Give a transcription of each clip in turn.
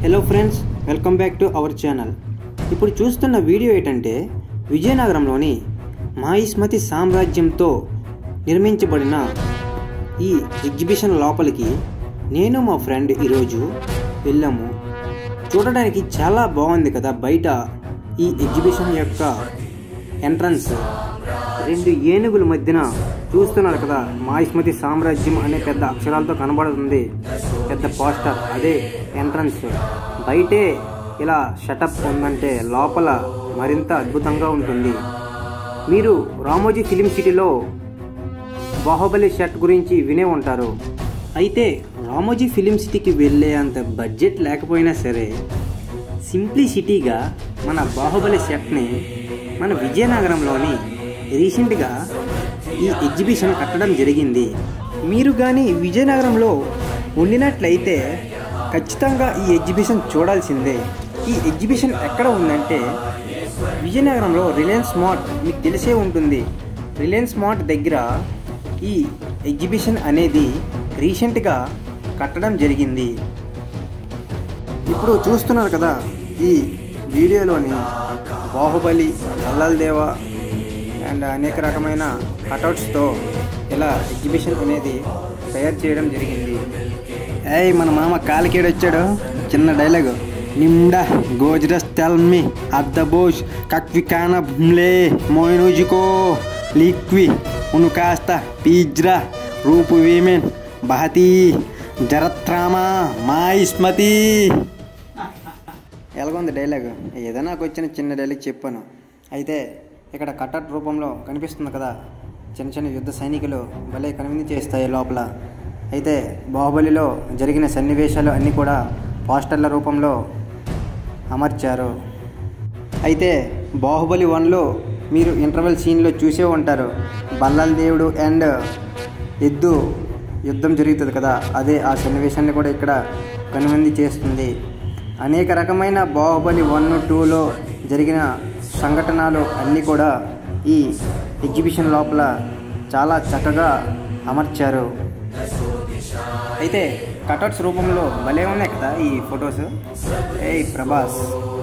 hello friends welcome back to our channel ఇప్పుడు చూస్తున్న video ఏంటంటే విజయనగరంలోని మాయిస్మతి సామ్రాజ్యంతో నిర్మించబడిన ఈ ఎగ్జిబిషన్ లోపలికి నేను మా ఫ్రెండ్ ఈరోజు వెళ్ళాము చూడడానికి చాలా బాగుంది కదా బయట ఈ ఎగ్జిబిషన్ యొక్క ఎంట్రన్స్ రెండు ఏనుగుల మధ్యన చూస్తున్నారు కదా మాయిస్మతి సామ్రాజ్యం అనే పెద్ద అక్షరాలతో కనబడుతుంది పెద్ద పోస్టర్ అదే ఎంట్రన్స్ బయటే ఇలా షటప్ ఉందంటే లోపల మరింత అద్భుతంగా ఉంటుంది మీరు రామోజీ ఫిలిం సిటీలో బాహుబలి షర్ట్ గురించి వినే ఉంటారు అయితే రామోజీ ఫిలిం సిటీకి వెళ్ళే అంత బడ్జెట్ లేకపోయినా సరే సింప్లిసిటీగా మన బాహుబలి సెట్ని మన విజయనగరంలోని రీసెంట్గా ఈ ఎగ్జిబిషన్ కట్టడం జరిగింది మీరు కానీ విజయనగరంలో ఉండినట్లయితే ఖచ్చితంగా ఈ ఎగ్జిబిషన్ చూడాల్సిందే ఈ ఎగ్జిబిషన్ ఎక్కడ ఉందంటే విజయనగరంలో రిలయన్స్ మార్ట్ మీకు తెలిసే ఉంటుంది రిలయన్స్ మార్ట్ దగ్గర ఈ ఎగ్జిబిషన్ అనేది రీసెంట్గా కట్టడం జరిగింది ఇప్పుడు చూస్తున్నారు కదా ఈ వీడియోలోని బాహుబలి అల్లల్ దేవ అండ్ అనేక రకమైన కటౌట్స్తో ఇలా ఎగ్జిబిషన్ అనేది తయారు చేయడం జరిగింది ఏయ్ మన మామ కాలికేడు వచ్చాడు చిన్న డైలాగు నిమ్డా గోజ్రస్ తెల్మి అద్దబోష్ కక్వి కాన భుమ్లే మోయినుజుకో లిక్వి ఉను కాస్త పీజ్రా రూపు వీమెన్ బహతి జరత్రామా మాయిస్మతి ఎలాగుంది డైలాగ్ ఏదో నాకు వచ్చిన చిన్న డైలాగ్ చెప్పాను అయితే ఇక్కడ కట్టట్ రూపంలో కనిపిస్తుంది కదా చిన్న చిన్న యుద్ధ సైనికులు భలే కనువిందు చేస్తాయి లోపల అయితే బాహుబలిలో జరిగిన సన్నివేశాలు అన్నీ కూడా పోస్టర్ల రూపంలో అమర్చారు అయితే బాహుబలి వన్లో మీరు ఇంటర్వెల్ సీన్లో చూసే ఉంటారు బల్లాల దేవుడు అండ్ ఎద్దు యుద్ధం జరుగుతుంది కదా అదే ఆ సన్నివేశాన్ని కూడా ఇక్కడ కనుమంది చేస్తుంది అనేక రకమైన బాహుబలి వన్ టూలో జరిగిన సంఘటనలు అన్నీ కూడా ఈ ఎగ్జిబిషన్ లోపల చాలా చక్కగా అమర్చారు అయితే కటౌట్స్ రూపంలో భలే ఉన్నాయి కదా ఈ ఫొటోస్ ఏ ప్రభాస్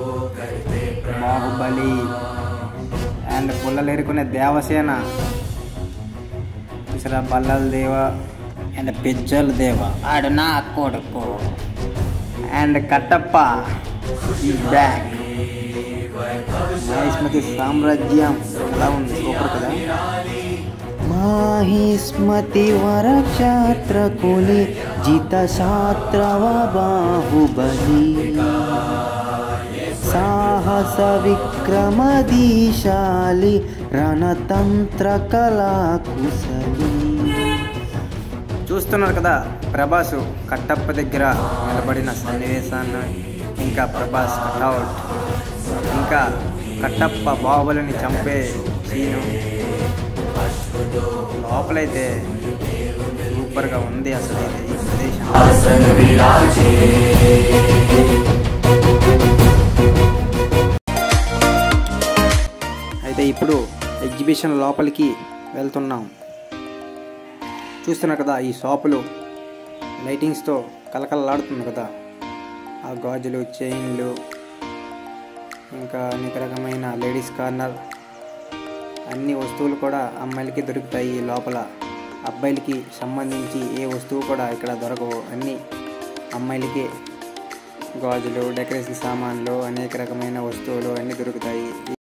బాహుబలి అండ్ పుల్లలేరుకునే దేవసేన ఇసరా బల్లల దేవ అండ్ పెజ్జల దేవ ఆడు నా కొడుకు అండ్ కట్టప్ప ఈ బ్యాగ్ మహిస్మతి సామ్రాజ్యం ఎలా ఉంది సూపర్ కదా మాహిస్మతి వరక్షాత్ర కులి జిత శాత్రవ బాహుబలి సాహస విక్రమదీశాలి రణతంత్ర కళా కుశలి చూస్తున్నారు కదా ప్రభాసు కట్టప్ప దగ్గర నిలబడిన సన్నివేశాన్ని ఇంకా ప్రభాస్ కట్అవుట్ ఇంకా కట్టప్ప బాహుబలిని చంపే సీను లోపలైతే సూపర్గా ఉంది అసలు అయితే ఈ ప్రదేశం అయితే ఇప్పుడు ఎగ్జిబిషన్ లోపలికి వెళ్తున్నాం చూస్తున్నారు కదా ఈ షాపులు లైటింగ్స్తో కలకలలాడుతుంది కదా ఆ గాజులు చైన్లు ఇంకా అనేక రకమైన లేడీస్ కార్నర్ అన్ని వస్తువులు కూడా అమ్మాయిలకి దొరుకుతాయి ఈ లోపల అబ్బాయిలకి సంబంధించి ఏ వస్తువు కూడా ఇక్కడ దొరకవు అన్నీ అమ్మాయిలకి గాజులు డెకరేషన్ సామాన్లు అనేక రకమైన వస్తువులు అన్నీ దొరుకుతాయి